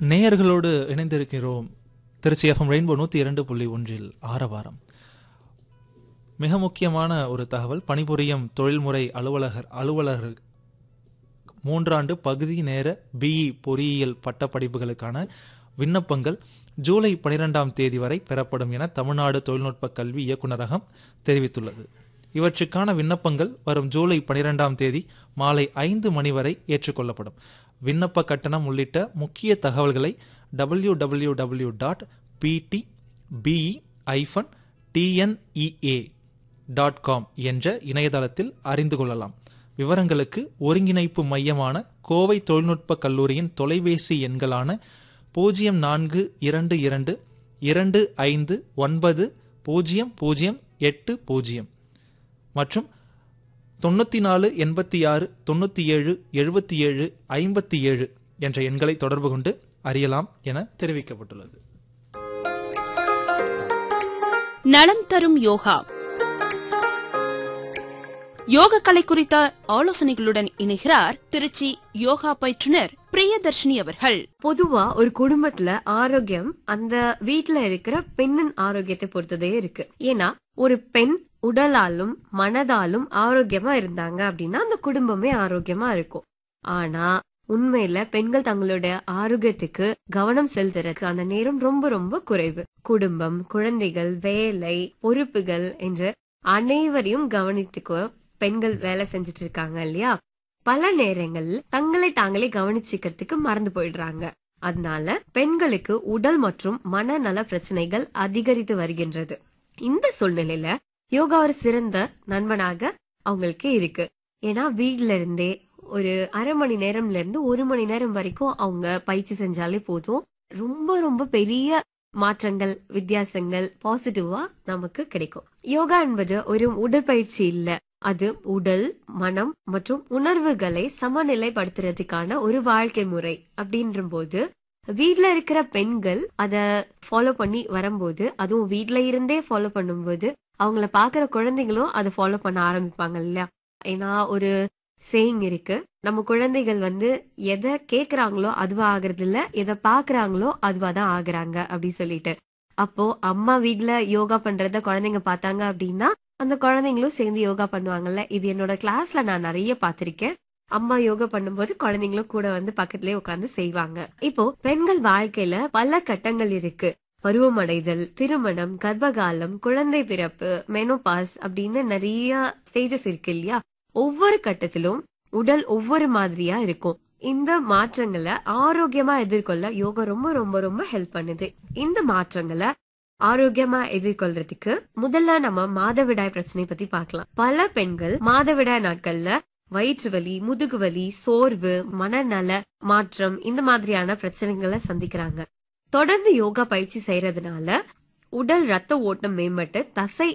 நேயர்களோடு இணைந்திருக்கிறோம் Trichy FM rainbow நூற்றி இரண்டு புள்ளி ஒன்றில் ஆரவாரம் மிக முக்கியமான ஒரு தகவல் பணிபுரியும் தொழில்முறை அலுவலகர் அலுவலர்கள் மூன்றாண்டு பகுதி நேர பிஇ பொறியியல் பட்டப்படிப்புகளுக்கான விண்ணப்பங்கள் ஜூலை பனிரெண்டாம் தேதி வரை பெறப்படும் என தமிழ்நாடு தொழில்நுட்ப கல்வி இயக்குநரகம் தெரிவித்துள்ளது இவற்றுக்கான விண்ணப்பங்கள் வரும் ஜூலை பனிரெண்டாம் தேதி மாலை ஐந்து மணி வரை ஏற்றுக்கொள்ளப்படும் விண்ணப்ப கட்டணம் உள்ளிட்ட முக்கிய தகவல்களை W W W dot PT BE hyphen TNEA dot com என்ற இணையதளத்தில் அறிந்து கொள்ளலாம் விவரங்களுக்கு ஒருங்கிணைப்பு மையமான கோவை தொழில்நுட்ப கல்லூரியின் தொலைபேசி எண்களான பூஜ்ஜியம் நான்கு இரண்டு இரண்டு இரண்டு ஐந்து ஒன்பது பூஜ்ஜியம் பூஜ்ஜியம் எட்டு பூஜ்ஜியம் மற்றும் தொண்ணூற்றி நாலு எண்பத்தி ஆறு தொண்ணூற்றி ஏழு எழுபத்தி ஏழு ஐம்பத்தி ஏழு என்ற எண்களை தொடர்பு கொண்டு அறியலாம் என தெரிவிக்கப்பட்டுள்ளது நலம் தரும் யோகா யோக கலை குறித்த ஆலோசனைகளுடன் இணைகிறார் திருச்சி யோகா பயிற்றுனர் பிரியதர்ஷினி அவர்கள் பொதுவா ஒரு குடும்பத்துல ஆரோக்கியம் அந்த வீட்ல இருக்கிற பெண்ணின் ஆரோக்கியத்தை பொறுத்ததே இருக்கு ஏன்னா ஒரு பெண் உடலாலும் மனதாலும் ஆரோக்கியமா இருந்தாங்க அப்படின்னா அந்த குடும்பமே ஆரோக்கியமா இருக்கும் ஆனா உண்மையில பெண்கள் தங்களுடைய ஆரோக்கியத்துக்கு கவனம் செலுத்துறதுக்கான நேரம் ரொம்ப ரொம்ப குறைவு குடும்பம் குழந்தைகள் வேலை பொறுப்புகள் என்று அனைவரையும் கவனித்துக்க பெண்கள் வேலை செஞ்சுட்டு இருக்காங்க இல்லையா பல நேரங்கள்ல தங்களை தாங்களே கவனிச்சுக்கிறதுக்கு மறந்து போயிடுறாங்க அதனால பெண்களுக்கு உடல் மற்றும் மனநல பிரச்சனைகள் அதிகரித்து வருகின்றது இந்த சூழ்நிலையில யோகா ஒரு சிறந்த நண்பனாக அவங்களுக்கு இருக்கு ஏன்னா வீட்ல இருந்தே ஒரு அரை மணி நேரம்ல இருந்து ஒரு மணி நேரம் வரைக்கும் அவங்க பயிற்சி செஞ்சாலே போதும் ரொம்ப ரொம்ப பெரிய மாற்றங்கள் வித்தியாசங்கள் பாசிட்டிவா நமக்கு கிடைக்கும் யோகா என்பது ஒரு உடற்பயிற்சி இல்ல அது உடல் மனம் மற்றும் உணர்வுகளை சமநிலைப்படுத்துறதுக்கான ஒரு வாழ்க்கை முறை அப்படின்ற போது வீட்ல இருக்கிற பெண்கள் அத ஃபாலோ பண்ணி வரும்போது அதுவும் வீட்ல இருந்தே ஃபாலோ பண்ணும்போது அவங்கள பாக்குற குழந்தைங்களும் அதை ஃபாலோ பண்ண ஆரம்பிப்பாங்க இல்லையா ஏன்னா ஒரு சேயிங் இருக்கு நம்ம குழந்தைகள் வந்து எதை கேக்குறாங்களோ அதுவா ஆகுறது இல்ல எதை பாக்குறாங்களோ அதுவா தான் ஆகுறாங்க அப்படின்னு சொல்லிட்டு அப்போ அம்மா வீட்ல யோகா பண்றத குழந்தைங்க பார்த்தாங்க அப்படின்னா அந்த குழந்தைங்களும் சேர்ந்து யோகா பண்ணுவாங்கல்ல இது என்னோட கிளாஸ்ல நான் நிறைய பார்த்திருக்கேன் அம்மா யோகா பண்ணும்போது குழந்தைங்களும் கூட வந்து பக்கத்துலயே உட்கார்ந்து செய்வாங்க இப்போ பெண்கள் வாழ்க்கையில பல கட்டங்கள் இருக்கு பருவமடைதல் திருமணம் கர்ப்பகாலம் குழந்தை பிறப்பு மெனோபாஸ் அப்படின்னு நிறைய ஸ்டேஜஸ் இருக்கு இல்லையா ஒவ்வொரு கட்டத்திலும் உடல் ஒவ்வொரு மாதிரியா இருக்கும் இந்த மாற்றங்களை ஆரோக்கியமா எதிர்கொள்ள யோகா ரொம்ப ரொம்ப ரொம்ப ஹெல்ப் பண்ணுது இந்த மாற்றங்களை ஆரோக்கியமா எதிர்கொள்றதுக்கு முதல்ல நம்ம மாதவிடாய் பிரச்சனை பத்தி பார்க்கலாம் பல பெண்கள் மாதவிடாய் நாட்கள்ல வயிற்று வலி முதுகு வலி சோர்வு மனநல மாற்றம் இந்த மாதிரியான பிரச்சனைகளை சந்திக்கிறாங்க தொடர்ந்து யோகா பயிற்சி செய்யறதுனால உடல் ரத்த ஓட்டம் மேம்பட்டு தசை